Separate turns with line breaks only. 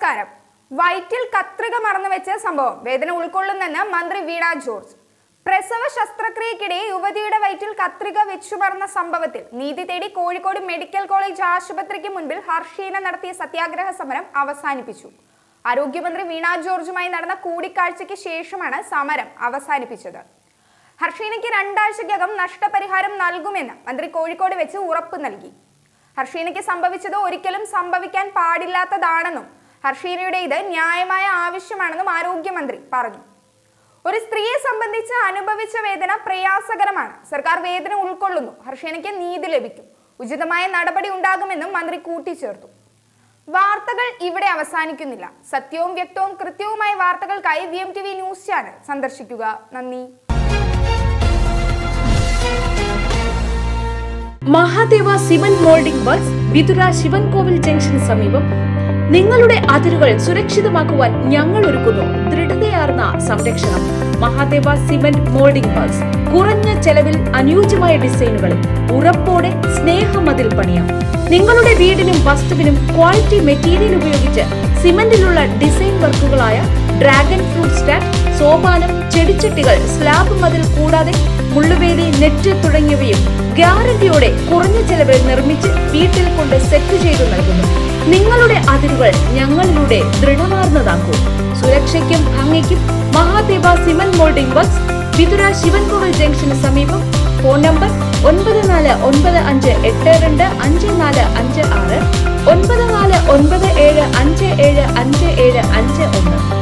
നമസ്കാരം വയറ്റിൽ കത്രിക മറന്നു വെച്ച സംഭവം വേദന ഉൾക്കൊള്ളുന്നെന്ന് മന്ത്രി വീണ ജോർജ് പ്രസവ ശസ്ത്രക്രിയക്കിടെ യുവതിയുടെ വയറ്റിൽ കത്രിക വെച്ചു മറന്ന സംഭവത്തിൽ നീതി തേടി കോഴിക്കോട് മെഡിക്കൽ കോളേജ് ആശുപത്രിക്ക് മുൻപിൽ ഹർഷീന നടത്തിയ സത്യാഗ്രഹ സമരം അവസാനിപ്പിച്ചു ആരോഗ്യമന്ത്രി വീണ ജോർജുമായി നടന്ന കൂടിക്കാഴ്ചയ്ക്ക് ശേഷമാണ് സമരം അവസാനിപ്പിച്ചത് ഹർഷീനയ്ക്ക് രണ്ടാഴ്ചയ്ക്കകം നഷ്ടപരിഹാരം നൽകുമെന്ന് മന്ത്രി കോഴിക്കോട് വെച്ച് ഉറപ്പ് നൽകി ഹർഷീനയ്ക്ക് സംഭവിച്ചത് ഒരിക്കലും സംഭവിക്കാൻ പാടില്ലാത്തതാണെന്നും ഹർഷീനയുടെ ഇത് ന്യായമായ ആവശ്യമാണെന്നും ആരോഗ്യമന്ത്രി പറഞ്ഞു ഒരു സ്ത്രീയെ സംബന്ധിച്ച് അനുഭവിച്ച വേദന പ്രയാസകരമാണ് സർക്കാർ വേദന ഉൾക്കൊള്ളുന്നു ഹർഷീനയ്ക്ക് നീതി ലഭിക്കും ഉചിതമായ നടപടി ഉണ്ടാകുമെന്നും മന്ത്രി കൂട്ടിച്ചേർത്തു വാർത്തകൾ ഇവിടെ അവസാനിക്കുന്നില്ല സത്യവും വ്യക്തവും കൃത്യവുമായ വാർത്തകൾക്കായി V M T V news channel സന്ദർശിക്കുക നന്ദി
Mahadeva cement moulding works Vithura Sivankovil ജംഗ്ഷന് സമീപം നിങ്ങളുടെ അതിരുകൾ സുരക്ഷിതമാക്കുവാൻ ഞങ്ങൾ ഒരുക്കുന്നു ദൃഢതയാർന്ന സംരക്ഷണം മഹാദേവ സിമന്റ് മോൾഡിംഗ് വർക്ക്സ് കുറഞ്ഞ ചെലവിൽ അനുയോജ്യമായ ഡിസൈനുകളിൽ ഉറപ്പോടെ സ്നേഹമതിൽ പണിയാം നിങ്ങളുടെ വീടിനും വസ്തുവിനും ക്വാളിറ്റി മെറ്റീരിയൽ ഉപയോഗിച്ച് സിമന്റിലുള്ള ഡിസൈൻ വർക്കുകളായ ഡ്രാഗൺ ഫ്രൂട്ട് സ്റ്റാൻഡ് സോപാനം ചെടിച്ചട്ടികൾ സ്ലാബ് മതിൽ കൂടാതെ മുള്ളുവേലി നെറ്റ് തുടങ്ങിയവയും ഗ്യാരണ്ടിയോടെ കുറഞ്ഞ ചെലവിൽ നിർമ്മിച്ച് വീട്ടിൽ കൊണ്ട് സെറ്റ് ചെയ്തു നൽകുന്നു നിങ്ങളുടെ അതിരുകൾ ഞങ്ങളിലൂടെ ദൃഢമാർന്നതാക്കൂ സുരക്ഷയ്ക്കും ഭംഗിക്കും Mahadeva cement moulding works Vithura Sivankovil ജംഗ്ഷന് സമീപം ഫോൺ നമ്പർ ഒൻപത് നാല് ഒൻപത് അഞ്ച് എട്ട് രണ്ട് അഞ്ച് നാല് അഞ്ച് ആറ് ഒൻപത് നാല് ഒൻപത് ഏഴ് അഞ്ച് ഏഴ് അഞ്ച് ഏഴ് അഞ്ച് ഒന്ന്